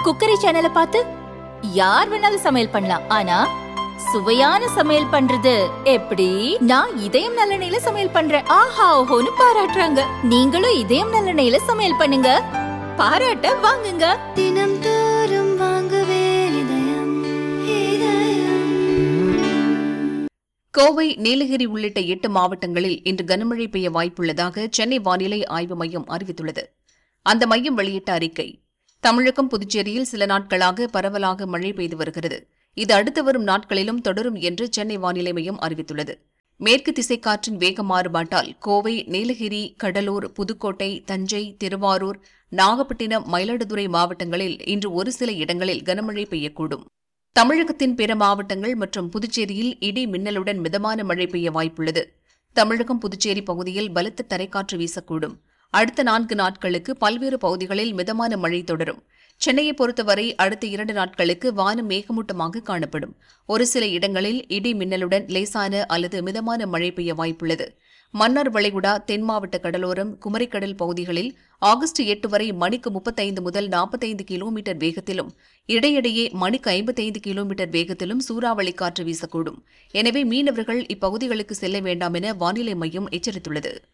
cookery சேனலை பார்த்து யார் வேணாலும் சமையல் பண்ணலாம் ஆனா சுவையான சமையல் பண்றது எப்படி நான் இதயம் நல்லெண்ணெயில சமையல் பண்றேன் ஆஹா ஓஹோன்னு பாராட்டுறாங்க நீங்களும் இதயம் நல்லெண்ணெயில சமையல் பண்ணுங்க பாராட்ட வாங்குங்க தினம் தோறும் வாங்குவே இதயம் இதயம் கோவை நீலகிரி உள்ளிட்ட எட்டு மாவட்டங்களில் இன்று கனமழை பெய்ய வாய்ப்புள்ளதாக சென்னை வானிலை ஆய்வு மையம் அறிவித்துள்ளது அந்த மையம் வெளியிட்ட அறிக்கை தமிழகம் புதுச்சேரியில் சில நாட்களாக பரவலாக மழை பெய்து வருகிறது இது அடுத்து வரும் நாட்களிலும் தொடரும் என்று சென்னை வானிலை மையம் அறிவித்துள்ளது மேற்கு திசைக்காற்றின் வேக மாறுபாட்டால் கோவை நீலகிரி கடலூர் புதுக்கோட்டை தஞ்சை திருவாரூர் நாகப்பட்டினம் மயிலாடுதுறை மாவட்டங்களில் இன்று ஒரு சில இடங்களில் கனமழை பெய்யக்கூடும் தமிழகத்தின் பிற மாவட்டங்கள் மற்றும் புதுச்சேரியில் இடி மின்னலுடன் மிதமான மழை பெய்ய வாய்ப்புள்ளது தமிழகம் புதுச்சேரி பகுதியில் பலத்த தரைக்காற்று வீசக்கூடும் அடுத்த நான்கு நாட்களுக்கு பல்வேறு பகுதிகளில் மிதமான மழை தொடரும் சென்னையை பொறுத்தவரை அடுத்த இரண்டு நாட்களுக்கு வானம் மேகமூட்டமாக காணப்படும் ஒரு சில இடங்களில் இடி மின்னலுடன் லேசான அல்லது மிதமான மழை பெய்ய வாய்ப்புள்ளது மன்னார் வளைகுடா தென் மாவட்ட கடலோரம் குமரிக்கடல் பகுதிகளில் ஆகஸ்ட் எட்டு வரை மணிக்கு முப்பத்தைந்து முதல் நாற்பத்தைந்து கிலோமீட்டர் வேகத்திலும் இடையிடையே மணிக்கு ஐம்பத்தைந்து கிலோமீட்டர் வேகத்திலும் சூறாவளி காற்று வீசக்கூடும் எனவே மீனவர்கள் இப்பகுதிகளுக்கு செல்ல வேண்டாம் என வானிலை மையம் எச்சரித்துள்ளது